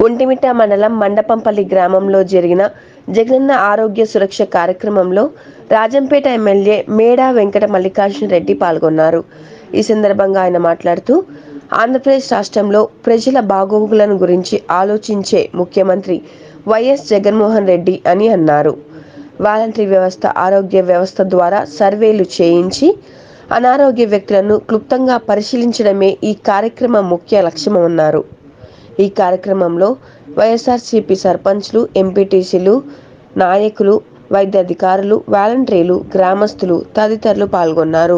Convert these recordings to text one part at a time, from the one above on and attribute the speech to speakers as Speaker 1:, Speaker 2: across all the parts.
Speaker 1: ఒంటిమిట్ట మండలం మండపంపల్లి గ్రామంలో జరిగిన జగనన్న ఆరోగ్య సురక్ష కార్యక్రమంలో రాజంపేట ఎమ్మెల్యే మేడా వెంకట మల్లికార్జున రెడ్డి పాల్గొన్నారు ఈ సందర్భంగా ఆయన మాట్లాడుతూ ఆంధ్రప్రదేశ్ రాష్ట్రంలో ప్రజల బాగోగులను గురించి ఆలోచించే ముఖ్యమంత్రి వైఎస్ జగన్మోహన్ రెడ్డి అని అన్నారు వాలంటరీ వ్యవస్థ ఆరోగ్య వ్యవస్థ ద్వారా సర్వేలు చేయించి అనారోగ్య వ్యక్తులను క్లుప్తంగా పరిశీలించడమే ఈ కార్యక్రమం ముఖ్య లక్ష్యమన్నారు ఈ కార్యక్రమంలో వైఎస్ఆర్సీపీ సర్పంచ్లు ఎంపీటీసీలు నాయకులు వైద్య అధికారులు వాలంటీర్లు గ్రామస్తులు తదితరులు పాల్గొన్నారు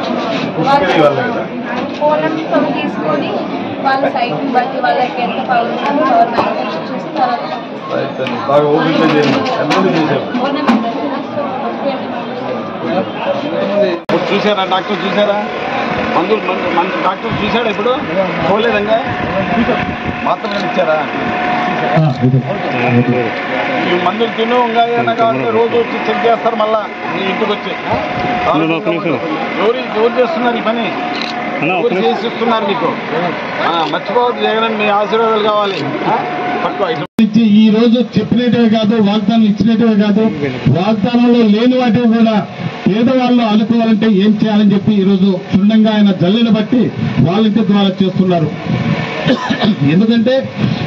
Speaker 2: ఫోన్లతో తీసుకొని వాళ్ళ సైట్ని బట్టి వాళ్ళకి ఎంత పడుతుందో గవర్నమెంట్ చూసి తర్వాత
Speaker 3: బాగా ఓపిక చేయండి ఎంతమంది చేశారు ఇప్పుడు చూసారా డాక్టర్ చూసారా మందులు మందు మందు డాక్టర్ చూసాడా ఇప్పుడు పోలేదంగా మాత్రం ఇచ్చారా ఈ మందులు తిను ఇంకా ఏదైనా కావాలంటే రోజు వచ్చి చెక్ చేస్తారు మళ్ళా మీ ఇంటికి వచ్చి ఎవరు ఎవరు చేస్తున్నారు ఈ పని ఎవరు చేసి ఇస్తున్నారు మీకు ఆ, మర్చిపోవద్దు జగన్ మీ ఆశీర్వాదాలు కావాలి ఆ? పట్టుకో ఇటు
Speaker 4: నుంచి ఈ రోజు చెప్పినట్టువే కాదు వాగ్దానం ఇచ్చినట్టువే కాదు వాగ్దానంలో లేని వాటివి కూడా పేదవాళ్ళు ఆదుకోవాలంటే ఏం చేయాలని చెప్పి ఈ రోజు క్షుణ్ణంగా ఆయన జల్లిని బట్టి వాలంటీర్ ద్వారా చేస్తున్నారు ఎందుకంటే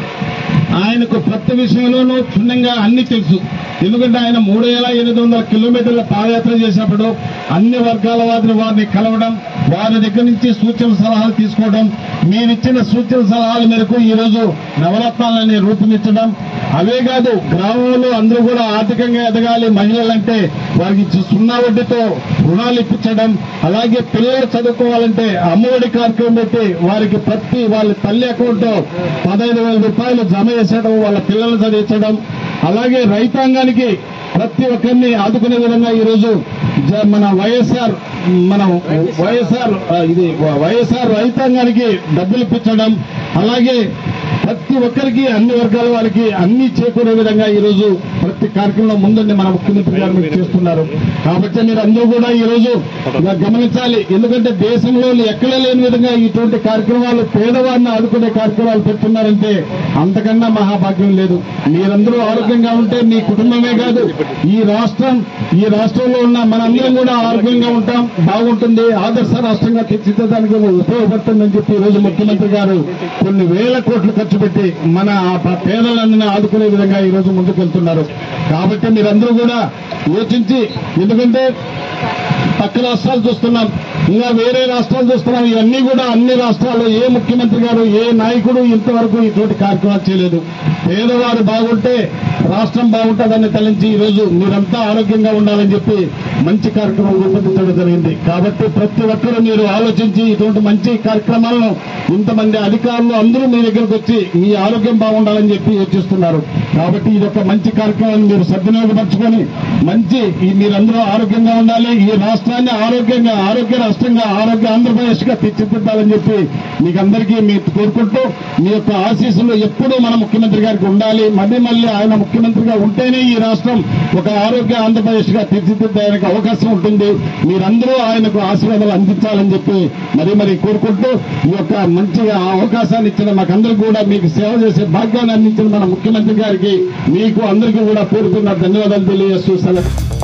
Speaker 4: ఆయనకు ప్రతి విషయంలోనూ క్షుణ్ణంగా అన్ని తెలుసు ఎందుకంటే ఆయన మూడు వేల ఎనిమిది వందల కిలోమీటర్ల పాదయాత్ర చేసినప్పుడు అన్ని వర్గాల వారిని వారిని కలవడం వారి దగ్గర నుంచి సూచన సలహాలు తీసుకోవడం మీరిచ్చిన సూచన సలహాల మేరకు ఈ రోజు నవరత్నాలని రూపొందించడం అవే కాదు గ్రామంలో అందరూ కూడా ఆర్థికంగా ఎదగాలి మహిళలంటే వారికి ఇచ్చే సున్నా వడ్డీతో రుణాలు ఇప్పించడం అలాగే పిల్లలు చదువుకోవాలంటే అమ్మఒడి కార్యక్రమం పెట్టి వారికి ప్రతి వాళ్ళ తల్లి అకౌంట్ పదహైదు వేల రూపాయలు జమ చేసడం వాళ్ళ పిల్లల్ని చదివించడం అలాగే రైతాంగానికి ప్రతి ఒక్కరిని ఆదుకునే విధంగా ఈ రోజు జ- మన వైఎస్ఆర్ మనం వైఎస్ఆర్ ఆ, ఇది వైఎస్ఆర్ రైతాంగానికి డబ్బులు ఇప్పించడం అలాగే ప్రతి ఒక్కరికి అన్ని వర్గాల వారికి అన్ని చేకూరే విధంగా ఈ రోజు ప్రతి కార్యక్రమం ముందండి మన ముఖ్యమంత్రి గారు మీరు చేస్తున్నారు కాబట్టి మీరు అందరూ కూడా ఈ రోజు ఇలా గమనించాలి ఎందుకంటే దేశంలో ఎక్కడ లేని విధంగా ఇటువంటి కార్యక్రమాలు పేదవారిని ఆదుకునే కార్యక్రమాలు పెడుతున్నారంటే అంతకన్నా మహాభాగ్యం లేదు మీరందరూ ఆరోగ్యంగా ఉంటే మీ కుటుంబమే కాదు ఈ రాష్ట్రం ఈ రాష్ట్రంలో ఉన్న మనందరం కూడా ఆరోగ్యంగా ఉంటాం బాగుంటుంది ఆదర్శ రాష్ట్రంగా తీర్చిదిద్దడానికి ఉపయోగపడుతుందని చెప్పి ఈ రోజు ముఖ్యమంత్రి గారు కొన్ని వేల కోట్లు ఖర్చు పెట్టి మన ఆ ప- పేదలందరినీ ఆదుకునే విధంగా ఈ రోజు ముందుకు వెళ్తున్నారు కాబట్టి మీరందరూ కూడా యోచించి ఎందుకంటే పక్క రాష్ట్రాలు చూస్తున్నాం ఇంకా వేరే రాష్ట్రాలు చూస్తున్నాం ఇవన్నీ కూడా అన్ని రాష్ట్రాల్లో ఏ ముఖ్యమంత్రి గారు ఏ నాయకుడు ఇంతవరకు ఇటువంటి కార్యక్రమాలు చేయలేదు పేదవారు బాగుంటే రాష్ట్రం బాగుంటుందని తలంచి ఈ రోజు మీరంతా ఆరోగ్యంగా ఉండాలని చెప్పి మంచి కార్యక్రమం రూపొందించడం జరిగింది కాబట్టి ప్రతి ఒక్కరూ మీరు ఆలోచించి ఇటువంటి మంచి కార్యక్రమాలను ఇంతమంది అధికారులు అందరూ మీ దగ్గరకు వచ్చి మీ ఆరోగ్యం బాగుండాలని చెప్పి యోచిస్తున్నారు కాబట్టి ఇది ఒక మంచి కార్యక్రమాన్ని మీరు సద్వినియోగపరచుకొని మంచి ఈ మీరందరూ ఆరోగ్యంగా ఉండాలి ఈ రాష్ట్రాన్ని ఆరోగ్యంగా ఆరోగ్య రాష్ట్రంగా ఆరోగ్య ఆంధ్రప్రదేశ్ గా తీర్చిదిద్దాలని చెప్పి మీకు అందరికీ మీరు కోరుకుంటూ మీ యొక్క ఆశీస్సులు ఎప్పుడూ మన ముఖ్యమంత్రి గారికి ఉండాలి మళ్ళీ మళ్ళీ ఆయన ముఖ్యమంత్రిగా ఉంటేనే ఈ రాష్ట్రం ఒక ఆరోగ్య ఆంధ్రప్రదేశ్ గా తీర్చిదిద్దడానికి అవకాశం ఉంటుంది మీరందరూ ఆయనకు ఆశీర్వాదాలు అందించాలని చెప్పి మరీ మరీ కోరుకుంటూ ఈ యొక్క మంచి అవకాశాన్ని ఇచ్చిన మాకందరికీ కూడా మీకు సేవ చేసే భాగ్యాన్ని అందించిన మన ముఖ్యమంత్రి గారికి మీకు అందరికీ కూడా కోరుతున్న ధన్యవాదాలు తెలియజేస్తూ సెలవు